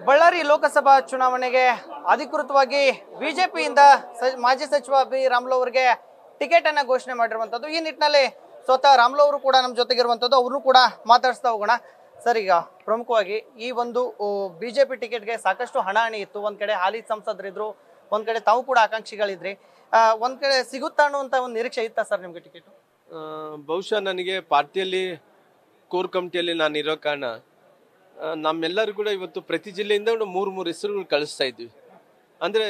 ಬಳ್ಳಾರಿ ಲೋಕಸಭಾ ಚುನಾವಣೆಗೆ ಅಧಿಕೃತವಾಗಿ ಬಿಜೆಪಿಯಿಂದ ಮಾಜಿ ಸಚಿವ ಬಿ ರಾಮ್ಲು ಅವರಿಗೆ ಟಿಕೆಟ್ ಅನ್ನ ಘೋಷಣೆ ಮಾಡಿರುವಂತದ್ದು ಈ ನಿಟ್ಟಿನಲ್ಲಿ ಸ್ವತಃ ರಾಮ್ಲು ಅವರು ಕೂಡ ನಮ್ಮ ಜೊತೆಗಿರುವಂತದ್ದು ಅವ್ರನ್ನೂ ಕೂಡ ಮಾತಾಡಿಸ್ತಾ ಹೋಗೋಣ ಸರ್ ಈಗ ಪ್ರಮುಖವಾಗಿ ಈ ಒಂದು ಬಿಜೆಪಿ ಟಿಕೆಟ್ಗೆ ಸಾಕಷ್ಟು ಹಣಾಹಣಿ ಇತ್ತು ಒಂದ್ ಕಡೆ ಹಾಲಿ ಸಂಸದರಿದ್ರು ಒಂದ್ ಕಡೆ ತಾವು ಕೂಡ ಆಕಾಂಕ್ಷಿಗಳಿದ್ರಿ ಆ, ಒಂದ್ ಕಡೆ ಸಿಗುತ್ತಾ ಅನ್ನುವಂತ ಒಂದು ನಿರೀಕ್ಷೆ ಇತ್ತಾ ಸರ್ ನಿಮ್ಗೆ ಟಿಕೆಟ್ ಆ, ಬಹುಶಃ ನನಗೆ ಪಾರ್ಟಿಯಲ್ಲಿ ಕೋರ್ ಕಮಿಟಿಯಲ್ಲಿ ನಾನು ಇರೋ ಕಾರಣ ಆ, ನಮ್ಮೆಲ್ಲರೂ ಕೂಡ ಇವತ್ತು ಪ್ರತಿ ಜಿಲ್ಲೆಯಿಂದ ಒಂದು ಮೂರು ಮೂರು ಹೆಸರುಗಳು ಕಳಿಸ್ತಾ ಇದ್ವಿ ಅಂದರೆ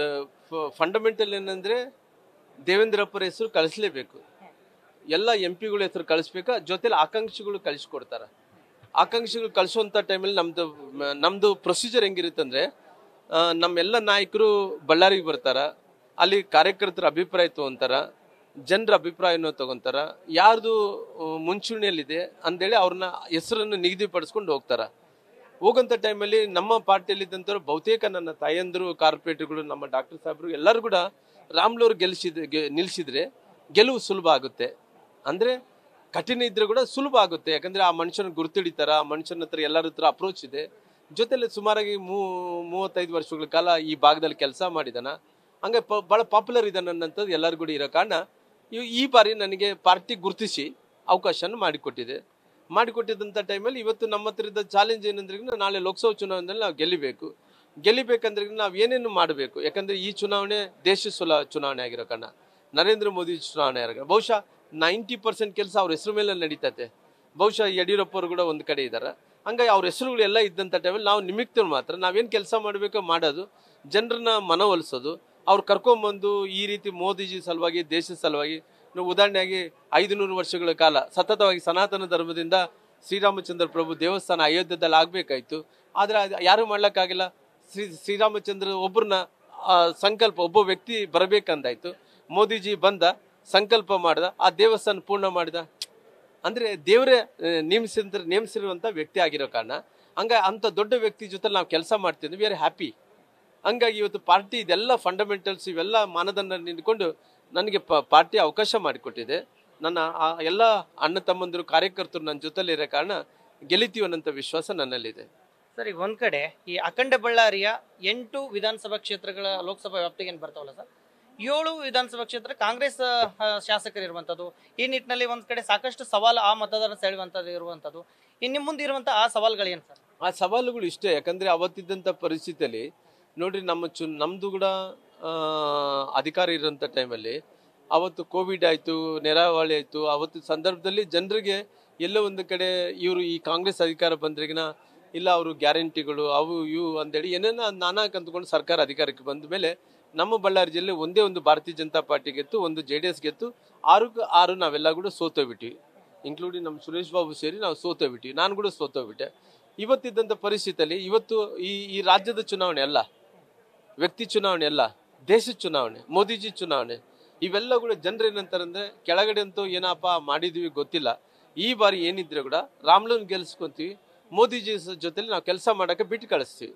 ಫಂಡಮೆಂಟಲ್ ಏನಂದರೆ ದೇವೇಂದ್ರಪ್ಪರ ಹೆಸರು ಕಳಿಸ್ಲೇಬೇಕು ಎಲ್ಲ ಎಂ ಪಿಗಳ ಹೆಸರು ಕಳಿಸ್ಬೇಕಾ ಜೊತೆಲಿ ಆಕಾಂಕ್ಷಿಗಳು ಕಳಿಸ್ಕೊಡ್ತಾರೆ ಆಕಾಂಕ್ಷಿಗಳು ಕಳಿಸುವಂಥ ಟೈಮಲ್ಲಿ ನಮ್ಮದು ನಮ್ಮದು ಪ್ರೊಸೀಜರ್ ಹೆಂಗಿರುತ್ತಂದರೆ ನಮ್ಮೆಲ್ಲ ನಾಯಕರು ಬಳ್ಳಾರಿಗೆ ಬರ್ತಾರ ಅಲ್ಲಿ ಕಾರ್ಯಕರ್ತರ ಅಭಿಪ್ರಾಯ ತೊಗೊಂತಾರ ಜನರ ಅಭಿಪ್ರಾಯನೂ ತಗೊಂತಾರ ಯಾರ್ದು ಆ, ಮುಂಚೂಣಿಯಲ್ಲಿದೆ ಅಂದೇಳಿ ಅವ್ರನ್ನ ಹೆಸರನ್ನು ನಿಗದಿಪಡಿಸ್ಕೊಂಡು ಹೋಗ್ತಾರ ಹೋಗೋಂಥ ಟೈಮಲ್ಲಿ ನಮ್ಮ ಪಾರ್ಟಿಯಲ್ಲಿದ್ದಂಥವ್ರು ಬಹುತೇಕ ನನ್ನ ತಾಯಂದರು ಕಾರ್ಪೊರೇಟ್ಗಳು ನಮ್ಮ ಡಾಕ್ಟರ್ ಸಾಹೇಬರು ಎಲ್ಲರೂ ಕೂಡ ರಾಮ್ಲೂರು ಗೆಲ್ಲಿಸಿದ ಗೆ- ನಿಲ್ಸಿದ್ರೆ ಗೆಲುವು ಸುಲಭ ಆಗುತ್ತೆ ಅಂದರೆ ಕಠಿಣ ಇದ್ರೆ ಕೂಡ ಸುಲಭ ಆಗುತ್ತೆ ಯಾಕಂದ್ರೆ ಆ ಮನುಷ್ಯನ ಗುರುತಿಡಿತಾರ ಆ ಮನುಷ್ಯನ ಹತ್ರ ಎಲ್ಲರ ಹತ್ರ ಅಪ್ರೋಚ್ ಇದೆ ಜೊತೆಲಿ ಸುಮಾರಾಗಿ ಮೂ ಮೂವತ್ತೈದು ವರ್ಷಗಳ ಕಾಲ ಈ ಭಾಗದಲ್ಲಿ ಕೆಲಸ ಮಾಡಿದಾನ ಹಂಗೆ ಪ ಭಾಳ ಪಾಪ್ಯುಲರ್ ಇದ್ದಾನೆ ಅನ್ನೋಂಥದ್ದು ಎಲ್ಲರಿಗೂ ಕೂಡ ಇರೋ ಕಾರಣ ಇವ್- ಈ ಬಾರಿ ನನಗೆ ಪಾರ್ಟಿ ಗುರುತಿಸಿ ಅವಕಾಶನ ಮಾಡಿಕೊಟ್ಟಿದೆ ಮಾಡಿಕೊಟ್ಟಿದ್ದಂಥ ಟೈಮಲ್ಲಿ ಇವತ್ತು ನಮ್ಮ ಹತ್ರ ಇದ್ದ ಚಾಲೆಂಜ್ ಏನಂದ್ರೆ ನಾಳೆ ಲೋಕಸಭಾ ಚುನಾವಣೆಯಲ್ಲಿ ನಾವು ಗೆಲ್ಲಿಬೇಕು ಗೆಲ್ಲಿಬೇಕಂದ್ರೆ ನಾವು ಏನೇನು ಮಾಡಬೇಕು ಯಾಕಂದ್ರೆ ಈ ಚುನಾವಣೆ ದೇಶ ಸುಲ ಚುನಾವಣೆ ಆಗಿರೋ ಕಾರಣ ನರೇಂದ್ರ ಮೋದಿ ಚುನಾವಣೆ ಆಗಿರೋ ಬಹುಶಃ ನೈಂಟಿ ಪರ್ಸೆಂಟ್ ಕೆಲಸ ಅವ್ರ ಹೆಸರು ಮೇಲೆ ನಡೀತತೆ ಬಹುಶಃ ಯಡಿಯೂರಪ್ಪ ಅವರು ಕೂಡ ಒಂದು ಕಡೆ ಇದ್ದಾರೆ ಹಂಗಾಗಿ ಅವ್ರ ಹೆಸರುಗಳು ಎಲ್ಲ ಇದ್ದಂಥ ಟೈಮಲ್ಲಿ ನಾವು ನಿಮಿತ್ತರು ಮಾತ್ರ ನಾವೇನು ಕೆಲಸ ಮಾಡಬೇಕೋ ಮಾಡೋದು ಜನರನ್ನ ಮನವೊಲಿಸೋದು ಅವ್ರು ಕರ್ಕೊಂಬಂದು ಈ ರೀತಿ ಮೋದಿಜಿ ಸಲುವಾಗಿ ದೇಶದ ಸಲುವಾಗಿ ನಾವು ಉದಾಹರಣೆಯಾಗಿ ಐದುನೂರು ವರ್ಷಗಳ ಕಾಲ ಸತತವಾಗಿ ಸನಾತನ ಧರ್ಮದಿಂದ ಶ್ರೀರಾಮಚಂದ್ರ ಪ್ರಭು ದೇವಸ್ಥಾನ ಅಯೋಧ್ಯದಲ್ಲಿ ಆಗಬೇಕಾಯ್ತು ಆದರೆ ಅದು ಯಾರು ಮಾಡ್ಲಿಕ್ಕಾಗಿಲ್ಲ ಶ್ರೀ ಶ್ರೀರಾಮಚಂದ್ರ ಒಬ್ಬರನ್ನ ಸಂಕಲ್ಪ ಒಬ್ಬ ವ್ಯಕ್ತಿ ಬರಬೇಕಂದಾಯ್ತು ಮೋದಿಜಿ ಬಂದ ಸಂಕಲ್ಪ ಮಾಡ್ದ ಆ ದೇವಸ್ಥಾನ ಪೂರ್ಣ ಮಾಡಿದ ಅಂದ್ರೆ ದೇವರೇ ನೇಮಿಸಿದ ನೇಮಿಸಿರುವಂತ ವ್ಯಕ್ತಿ ಆಗಿರೋ ಕಾರಣ ಹಂಗ ಅಂತ ದೊಡ್ಡ ವ್ಯಕ್ತಿ ಜೊತೆ ನಾವು ಕೆಲಸ ಮಾಡ್ತಿದ್ವಿ ವಿ ಆರ್ ಹ್ಯಾಪಿ ಹಂಗಾಗಿ ಇವತ್ತು ಪಾರ್ಟಿ ಇದೆಲ್ಲ ಫಂಡಮೆಂಟಲ್ಸ್ ಇವೆಲ್ಲ ಮಾನದಂಡ ನಿಂತ್ಕೊಂಡು ನನಗೆ ಪ ಪಾರ್ಟಿ ಅವಕಾಶ ಮಾಡಿಕೊಟ್ಟಿದೆ ನನ್ನ ಆ ಎಲ್ಲ ಅಣ್ಣ ತಮ್ಮಂದಿರು ಕಾರ್ಯಕರ್ತರು ನನ್ನ ಜೊತೆಲಿ ಇರೋ ಕಾರಣ ಗೆಲ್ಲಿತೀವಿ ಅನ್ನೋಂಥ ವಿಶ್ವಾಸ ನನ್ನಲ್ಲಿದೆ ಸರ್ ಈಗ ಒಂದ್ ಕಡೆ ಈ ಅಖಂಡ ಬಳ್ಳಾರಿಯ ಎಂಟು ವಿಧಾನಸಭಾ ಕ್ಷೇತ್ರಗಳ ಲೋಕಸಭಾ ವ್ಯಾಪ್ತಿಗೆ ಏನ್ ಬರ್ತಾವಲ್ಲ ಸರ್ ಏಳು ವಿಧಾನಸಭಾ ಕ್ಷೇತ್ರ ಕಾಂಗ್ರೆಸ್ ಆ, ಶಾಸಕರು ಇರುವಂತದ್ದು ಈ ನಿಟ್ಟಿನಲ್ಲಿ ಒಂದ್ ಕಡೆ ಸಾಕಷ್ಟು ಸವಾಲು ಆ ಮತದಾರ ಸೆಳೆಯುವಂತದ್ದು ಇರುವಂತದ್ದು ಇನ್ ನಿಮ್ ಮುಂದೆ ಇರುವಂತ ಆ ಸವಾಲುಗಳೇನು ಸರ್ ಆ ಸವಾಲುಗಳು ಇಷ್ಟೇ ಯಾಕಂದ್ರೆ ಅವತ್ತಿದ್ದಂಥ ಪರಿಸ್ಥಿತಿಯಲ್ಲಿ ನೋಡ್ರಿ ನಮ್ಮ ಚು ನಮ್ದು ಕೂಡ ಆ, ಅಧಿಕಾರ ಇರೋಂಥ ಟೈಮಲ್ಲಿ ಅವತ್ತು ಕೋವಿಡ್ ಆಯಿತು ನೆರಾವಳಿ ಆಯಿತು ಅವತ್ತು ಸಂದರ್ಭದಲ್ಲಿ ಜನರಿಗೆ ಎಲ್ಲೋ ಒಂದು ಕಡೆ ಇವರು ಈ ಕಾಂಗ್ರೆಸ್ ಅಧಿಕಾರ ಬಂದ್ರಿಗಿನ ಇಲ್ಲ ಅವರು ಗ್ಯಾರಂಟಿಗಳು ಅವು ಇವು ಅಂತೇಳಿ ಏನೇನೋ ನಾನಾ ಕಂತ್ಕೊಂಡು ಸರ್ಕಾರ ಅಧಿಕಾರಕ್ಕೆ ಬಂದ ಮೇಲೆ ನಮ್ಮ ಬಳ್ಳಾರಿ ಜಿಲ್ಲೆ ಒಂದೇ ಒಂದು ಭಾರತೀಯ ಜನತಾ ಪಾರ್ಟಿ ಗೆತ್ತು ಒಂದು ಜೆ ಡಿ ಎಸ್ ಗೆತ್ತು ಆರುಕ್ಕೆ ಆರು ನಾವೆಲ್ಲ ಕೂಡ ಸೋತೋಗ್ಬಿಟ್ವಿ ಇನ್ಕ್ಲೂಡಿಂಗ್ ನಮ್ಮ ಸುರೇಶ್ ಬಾಬು ಸೇರಿ ನಾವು ಸೋತೋಗ್ಬಿಟ್ವಿ ನಾನು ಕೂಡ ಸೋತೋಗ್ಬಿಟ್ಟೆ ಇವತ್ತಿದ್ದಂಥ ಪರಿಸ್ಥಿತಿಯಲ್ಲಿ ಇವತ್ತು ಈ ಈ ರಾಜ್ಯದ ಚುನಾವಣೆ ಅಲ್ಲ ವ್ಯಕ್ತಿ ಚುನಾವಣೆ ಅಲ್ಲ ದೇಶದ ಚುನಾವಣೆ ಮೋದಿಜಿ ಚುನಾವಣೆ ಇವೆಲ್ಲ ಕೂಡ ಜನರು ಏನಂತಾರಂದ್ರೆ ಕೆಳಗಡೆ ಅಂತೂ ಏನಪ್ಪ ಮಾಡಿದೀವಿ ಗೊತ್ತಿಲ್ಲ ಈ ಬಾರಿ ಏನಿದ್ರೆ ಕೂಡ ರಾಮ್ಲೂನ್ ಗೆಲ್ಸ್ಕೊಂತೀವಿ ಮೋದಿಜಿ ಸ- ಜೊತೆಲಿ ನಾವು ಕೆಲಸ ಮಾಡಕ್ಕೆ ಬಿಟ್ಟು ಕಳಿಸ್ತೀವಿ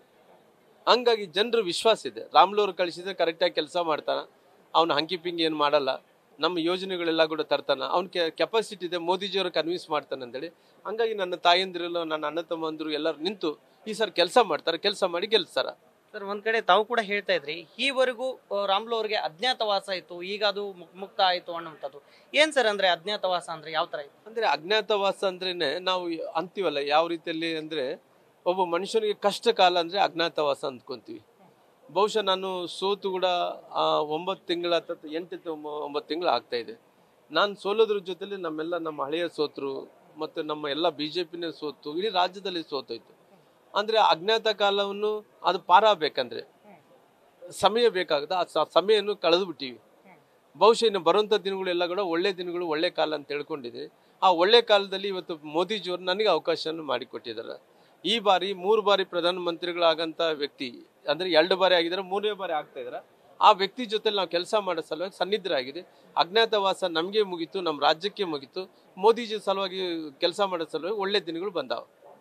ಹಂಗಾಗಿ ಜನರು ವಿಶ್ವಾಸ ಇದೆ ರಾಮ್ಲೂರು ಕಳಿಸಿದ್ರೆ ಕರೆಕ್ಟಾಗಿ ಕೆಲಸ ಮಾಡ್ತಾನ ಅವ್ನು ಹಂಕಿ ಪಿಂಗಿ ಏನು ಮಾಡಲ್ಲ ನಮ್ಮ ಯೋಜನೆಗಳೆಲ್ಲ ಕೂಡ ತರ್ತಾನ ಅವ್ನ ಕೆಪಾಸಿಟಿ ಇದೆ ಮೋದಿಜಿಯವರು ಕನ್ವಿನ್ಸ್ ಮಾಡ್ತಾನೆ ಅಂತೇಳಿ ಹಂಗಾಗಿ ನನ್ನ ತಾಯಂದಿರಲ್ಲ ನನ್ನ ಅಣ್ಣ ತಮ್ಮಂದಿರು ಎಲ್ಲರೂ ನಿಂತು ಈ ಸರ್ ಕೆಲಸ ಮಾಡ್ತಾರೆ ಕೆಲಸ ಮಾಡಿ ಗೆಲ್ಸ್ತಾರ ಸರ್ ಒಂದ್ ಕಡೆ ತಾವು ಕೂಡ ಹೇಳ್ತಾ ಇದ್ರಿ ಈವರೆಗೂ ಆ, ರಾಮ್ಲು ಅವರಿಗೆ ಅಜ್ಞಾತವಾಸ ಇತ್ತು ಈಗ ಅದು ಮುಕ್- ಮುಕ್ತ ಆಯ್ತು ಅನ್ನುವಂಥದ್ದು ಏನ್ ಸರ್ ಅಂದ್ರೆ ಅಜ್ಞಾತವಾಸ ಅಂದ್ರೆ ಯಾವ ತರ ಇತ್ತು ಅಂದ್ರೆ ಅಜ್ಞಾತವಾಸ ಅಂದ್ರೇನೆ ನಾವು ಅಂತೀವಲ್ಲ ಯಾವ ರೀತಿಯಲ್ಲಿ ಅಂದ್ರೆ ಒಬ್ಬ ಮನುಷ್ಯನಿಗೆ ಕಷ್ಟ ಕಾಲ ಅಂದ್ರೆ ಅಜ್ಞಾತವಾಸ ಅಂದ್ಕೊಂತೀವಿ ಬಹುಶಃ ನಾನು ಸೋತು ಕೂಡ ಆ, ಒಂಬತ್ತು ತಿಂಗಳ ಹತ್ತತ್ತು ಎಂಟು ತಿ- ಒಂಬ- ಒಂಬತ್ತು ತಿಂಗಳು ಆಗ್ತಾ ಇದೆ ನಾನು ಸೋಲೋದ್ರ ಜೊತೆಲಿ ನಮ್ಮೆಲ್ಲ ನಮ್ಮ ಹಳೆಯ ಸೋತರು ಮತ್ತು ನಮ್ಮ ಎಲ್ಲ ಬಿ ಜೆ ಪಿನೇ ಸೋತು ಇಡೀ ರಾಜ್ಯದಲ್ಲಿ ಸೋತೋಯ್ತು ಅಂದ್ರೆ ಅಜ್ಞಾತ ಕಾಲವನ್ನು ಅದು ಪಾರ ಆಗ್ಬೇಕಂದ್ರೆ ಸಮಯ ಬೇಕಾಗುತ್ತೆ ಆ ಸ- ಸಮಯವನ್ನು ಕಳೆದು ಬಿಟ್ಟಿವಿ ಬಹುಶಃ ಇನ್ನು ಬರುವಂಥ ದಿನಗಳೆಲ್ಲ ಕೂಡ ಒಳ್ಳೆ ದಿನಗಳು ಒಳ್ಳೆ ಕಾಲ ಅಂತ ಹೇಳ್ಕೊಂಡಿದೆ ಆ ಒಳ್ಳೆ ಕಾಲದಲ್ಲಿ ಇವತ್ತು ಮೋದಿಜಿಯವರು ನನಗೆ ಅವಕಾಶವನ್ನು ಮಾಡಿಕೊಟ್ಟಿದ್ದಾರೆ ಈ ಬಾರಿ ಮೂರು ಬಾರಿ ಪ್ರಧಾನಮಂತ್ರಿಗಳಾಗಂತ ವ್ಯಕ್ತಿ ಅಂದ್ರೆ ಎರಡು ಬಾರಿ ಆಗಿದ್ದಾರೆ ಮೂರನೇ ಬಾರಿ ಆಗ್ತಾ ಇದ್ದಾರೆ ಆ ವ್ಯಕ್ತಿ ಜೊತೆ ನಾವು ಕೆಲಸ ಮಾಡೋ ಸಲುವಾಗಿ ಸನ್ನಿಧರಾಗಿದೆ ಅಜ್ಞಾತವಾಸ ನಮಗೆ ಮುಗೀತು ನಮ್ಮ ರಾಜ್ಯಕ್ಕೆ ಮುಗೀತು ಮೋದಿಜಿ ಸಲುವಾಗಿ ಕೆಲಸ ಮಾಡೋ ಸಲುವಾಗಿ ಒಳ್ಳೆ ದಿನಗಳು ಬಂದಾವ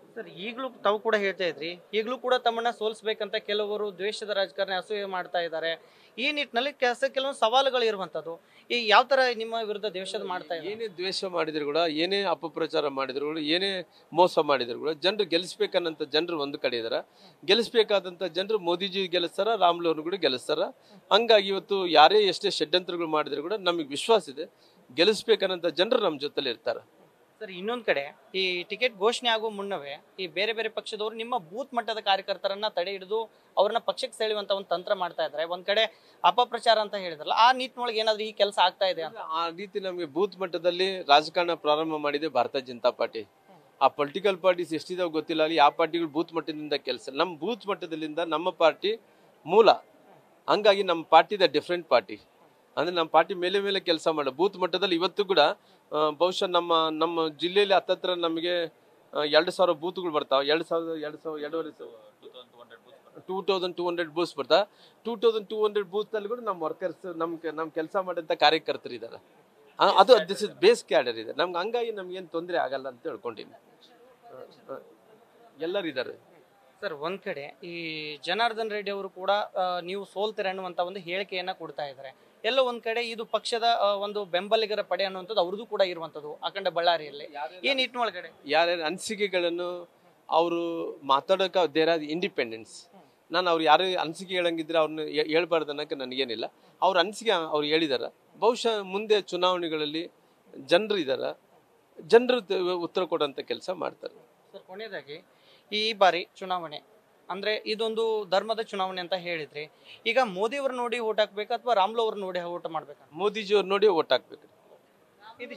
ಸರ್ ಈಗಲೂ ತಾವು ಕೂಡ ಹೇಳ್ತಾ ಇದ್ರಿ ಈಗಲೂ ಕೂಡ ತಮ್ಮನ್ನ ಸೋಲಿಸ್ಬೇಕಂತ ಕೆಲವರು ದ್ವೇಷದ ರಾಜಕಾರಣ ಅಸೂಯೆ ಮಾಡ್ತಾ ಇದ್ದಾರೆ ಈ ನಿಟ್ಟಿನಲ್ಲಿ ಕೆಲಸ ಕೆಲವೊಂದು ಸವಾಲುಗಳು ಇರುವಂತದ್ದು ಈ ಯಾವ ತರ ನಿಮ್ಮ ವಿರುದ್ಧ ದ್ವೇಷದ ಮಾಡ್ತಾ ಇದ್ದಾರೆ ಏನೇ ದ್ವೇಷ ಮಾಡಿದ್ರು ಕೂಡ ಏನೇ ಅಪಪ್ರಚಾರ ಮಾಡಿದ್ರು ಕೂಡ ಏನೇ ಮೋಸ ಮಾಡಿದ್ರು ಕೂಡ ಜನರು ಗೆಲ್ಲಿಸ್ಬೇಕನ್ನಂತ ಜನರು ಒಂದು ಕಡೆ ಇದಾರ ಗೆಲ್ಲಿಸ್ಬೇಕಾದಂತ ಜನರು ಮೋದಿಜಿ ಗೆಲ್ಲಿಸ್ತಾರ ರಾಮ್ಲು ಅವ್ರನ್ನ ಕೂಡ ಗೆಲ್ಲಿಸ್ತಾರ ಹಂಗಾಗಿ ಇವತ್ತು ಯಾರೇ ಎಷ್ಟೇ ಷಡ್ಯಂತ್ರಗಳು ಮಾಡಿದ್ರು ಕೂಡ ನಮಗೆ ವಿಶ್ವಾಸ ಇದೆ ಗೆಲ್ಲಿಸ್ಬೇಕನ್ನಂತ ಜನರು ನಮ್ಮ ಜೊತೆಲಿ ಇರ್ತಾರೆ ಸರ್ ಇನ್ನೊಂದ್ ಕಡೆ ಈ ಟಿಕೆಟ್ ಘೋಷಣೆ ಆಗೋ ಮುನ್ನವೇ ಈ ಬೇರೆ ಬೇರೆ ಪಕ್ಷದವರು ನಿಮ್ಮ ಬೂತ್ ಮಟ್ಟದ ಕಾರ್ಯಕರ್ತರನ್ನ ತಡೆ ಹಿಡಿದು ಅವ್ರನ್ನ ಪಕ್ಷಕ್ಕೆ ಸೆಳೆಯುವಂತ ಒಂದು ತಂತ್ರ ಮಾಡ್ತಾ ಇದ್ದಾರೆ ಒಂದ್ ಕಡೆ ಅಪಪ್ರಚಾರ ಅಂತ ಹೇಳಿದ್ರಲ್ಲ ಆ ನಿಟ್ಟಿನೊಳಗೆ ಏನಾದ್ರು ಈ ಕೆಲಸ ಆಗ್ತಾ ಇದೆ ಅಂತ ಆ ರೀತಿ ನಮಗೆ ಬೂತ್ ಮಟ್ಟದಲ್ಲಿ ರಾಜಕಾರಣ ಪ್ರಾರಂಭ ಮಾಡಿದೆ ಭಾರತೀಯ ಜನತಾ ಪಾರ್ಟಿ ಆ ಪೊಲಿಟಿಕಲ್ ಪಾರ್ಟೀಸ್ ಎಷ್ಟಿದಾವೆ ಗೊತ್ತಿಲ್ಲ ಅಲ್ಲಿ ಆ ಪಾರ್ಟಿಗಳು ಬೂತ್ ಮಟ್ಟದಿಂದ ಕೆಲಸ ನಮ್ಮ ಬೂತ್ ಮಟ್ಟದಲ್ಲಿಂದ ನಮ್ಮ ಪಾರ್ಟಿ ಮೂಲ ಹಂಗಾಗಿ ನಮ್ಮ ಪಾರ್ಟಿದ ಡಿಫ್ರೆಂಟ್ ಪಾರ್ಟಿ ಅಂದ್ರೆ ನಮ್ಮ ಪಾರ್ಟಿ ಮೇಲೆ ಮೇಲೆ ಕೆಲಸ ಮಾಡ ಬೂತ್ ಮಟ್ಟದಲ್ಲಿ ಇವತ್ತು ಕೂಡ ಆ, ಬಹುಶಃ ನಮ್ಮ ನಮ್ಮ ಜಿಲ್ಲೆಯಲ್ಲಿ ಹತ್ತತ್ರ ನಮಗೆ ಆ, ಎರಡು ಸಾವಿರ ಬೂತ್ಗಳು ಬರ್ತಾವೆ ಎರಡು ಸಾವಿರದ ಎರಡು ಸಾವಿರ ಎರಡೂವರೆ ಸಾವಿರ two thousand two hundred booths ಬರ್ತಾ ಟೂ ತೌಸಂಡ್ ಟೂ ಹಂಡ್ರೆಡ್ ಬೂತ್ನಲ್ಲಿ ಕೂಡ ನಮ್ಮ ವರ್ಕರ್ಸ್ ನಮ್ಮ ನಮ್ಮ ಕೆಲಸ ಮಾಡಿದಂಥ ಕಾರ್ಯಕರ್ತರು ಇದ್ದಾರೆ ಆ, ಅದು ದಿಸ್ ಇಸ್ ಬೇಸ್ ಕ್ಯಾಡರ್ ಇದೆ ನಮ್ಗೆ ಹಂಗಾಗಿ ನಮ್ಗೇನು ತೊಂದರೆ ಆಗಲ್ಲ ಅಂತ ಹೇಳ್ಕೊಂಡಿನಿ ಎಲ್ಲರಿದ್ದಾರೆ ಸರ್ ಒಂದ್ ಕಡೆ ಈ ಜನಾರ್ದನ್ ರೆಡ್ಡಿ ಅವರು ಕೂಡ ಆ, ನೀವು ಸೋಲ್ತೀರ ಅನ್ನುವಂತ ಒಂದು ಹೇಳಿಕೆಯನ್ನ ಕೊಡ್ತಾ ಇದ್ದಾರೆ ಎಲ್ಲೋ ಒಂದ್ ಕಡೆ ಇದು ಪಕ್ಷದ ಆ, ಒಂದು ಬೆಂಬಲಿಗರ ಪಡೆ ಅನ್ನುವಂಥದ್ದು ಅವ್ರದ್ದು ಕೂಡ ಇರುವಂತದ್ದು ಅಖಂಡ ಬಳ್ಳಾರಿಯಲ್ಲಿ ಈ ನಿಟ್ಟಿನೊಳಗಡೆ ಯಾರ್ಯಾರ ಅನಿಸಿಕೆಗಳನ್ನು ಅವರು ಮಾತಾಡೋಕೆ ದೇರ್ ಆರ್ ಇಂಡಿಪೆಂಡೆನ್ಸ್ ನಾನು ಅವ್ರು ಯಾರು ಅನಿಸಿಕೆ ಹೇಳಂಗಿದ್ರೆ ಅವ್ರನ್ನ ಹೇಳ್ಬಾರ್ದು ಅನ್ನೋಕೆ ನನಗೇನಿಲ್ಲ ಅವ್ರ ಅನಿಸಿಕೆ ಅವ್ರು ಹೇಳಿದಾರ ಬಹುಶಃ ಮುಂದೆ ಚುನಾವಣೆಗಳಲ್ಲಿ ಜನರು ಇದಾರ ಜನರು ಉತ್ತರ ಕೊಡೋಂಥ ಕೆಲಸ ಮಾಡ್ತಾರೆ ಸರ್ ಕೊನೆಯದಾಗಿ ಈ ಬಾರಿ ಚುನಾವಣೆ ಅಂದ್ರೆ ಇದೊಂದು ಧರ್ಮದ ಚುನಾವಣೆ ಅಂತ ಹೇಳಿದ್ರಿ ಈಗ ಮೋದಿ ಅವ್ರ ನೋಡಿ ಓಟ್ ಹಾಕ್ಬೇಕಾ ಅಥವಾ ರಾಮ್ಲು ಅವ್ರ ನೋಡಿ ಓಟ್ ಮಾಡ್ಬೇಕಾ ಮೋದಿಜಿ ಅವ್ರು ನೋಡಿ ಓಟ್ ಹಾಕ್ಬೇಕು ಇದು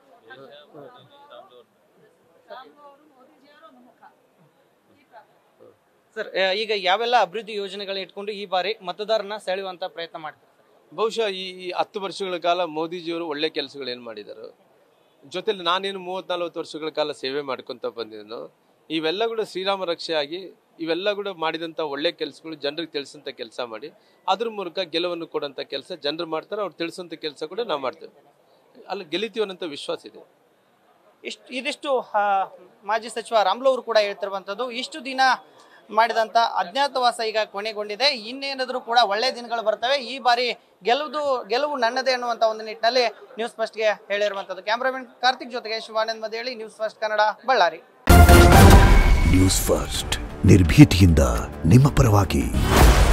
ಸರ್ ಆ, ಈಗ ಯಾವೆಲ್ಲ ಅಭಿವೃದ್ಧಿ ಯೋಜನೆಗಳನ್ನ ಇಟ್ಕೊಂಡು ಈ ಬಾರಿ ಮತದಾರನ ಸೆಳೆಯುವಂತ ಪ್ರಯತ್ನ ಮಾಡ್ತಾರೆ ಬಹುಶಃ ಈ ಈ ಹತ್ತು ವರ್ಷಗಳ ಕಾಲ ಮೋದಿಜಿಯವರು ಒಳ್ಳೆ ಕೆಲಸಗಳು ಏನು ಮಾಡಿದರು ಜೊತೆಲಿ ನಾನೇನು ಮೂವತ್ತ್ ನಲ್ವತ್ತು ವರ್ಷಗಳ ಕಾಲ ಸೇವೆ ಮಾಡ್ಕೊತ ಬಂದಿದ್ದನು ಇವೆಲ್ಲ ಕೂಡ ಶ್ರೀರಾಮ ರಕ್ಷೆ ಆಗಿ ಇವೆಲ್ಲ ಕೂಡ ಮಾಡಿದಂಥ ಒಳ್ಳೆ ಕೆಲಸಗಳು ಜನರಿಗೆ ತಿಳಿಸೋಂಥ ಕೆಲಸ ಮಾಡಿ ಅದ್ರ ಮೂಲಕ ಗೆಲುವನ್ನು ಕೊಡೋಂಥ ಕೆಲಸ ಜನರು ಮಾಡ್ತಾರೆ ಅವ್ರು ತಿಳಿಸೋಂಥ ಕೆಲಸ ಕೂಡ ನಾವು ಮಾಡ್ತೇವೆ ಅಲ್ಲಿ ಗೆಲಿತೀವಿ ಅನ್ನೋಂಥ ವಿಶ್ವಾಸ ಇದೆ ಇಷ್ಟು ಇದಿಷ್ಟು ಆ, ಮಾಜಿ ಸಚಿವ ರಾಮ್ಲು ಅವರು ಕೂಡ ಹೇಳ್ತಿರುವಂತದ್ದು ಇಷ್ಟು ದಿನ ಮಾಡಿದಂತ ಅಜ್ಞಾತವಾಸ ಈಗ ಕೊನೆಗೊಂಡಿದೆ ಇನ್ನೇನಾದ್ರೂ ಕೂಡ ಒಳ್ಳೆ ದಿನಗಳು ಬರ್ತವೆ ಈ ಬಾರಿ ಗೆಲುವುದು ಗೆಲುವು ನನ್ನದೇ ಅನ್ನುವಂತ ಒಂದು ನಿಟ್ಟಿನಲ್ಲಿ ನ್ಯೂಸ್ ಫಸ್ಟ್ಗೆ ಹೇಳಿರುವಂತದ್ದು ಕ್ಯಾಮ್ರಾಮನ್ ಕಾರ್ತಿಕ್ ಜೊತೆಗೆ Shivanand Madeli News First Kannada Ballari News First ನಿರ್ಭೀತಿಯಿಂದ ನಿಮ್ಮ ಪರವಾಗಿ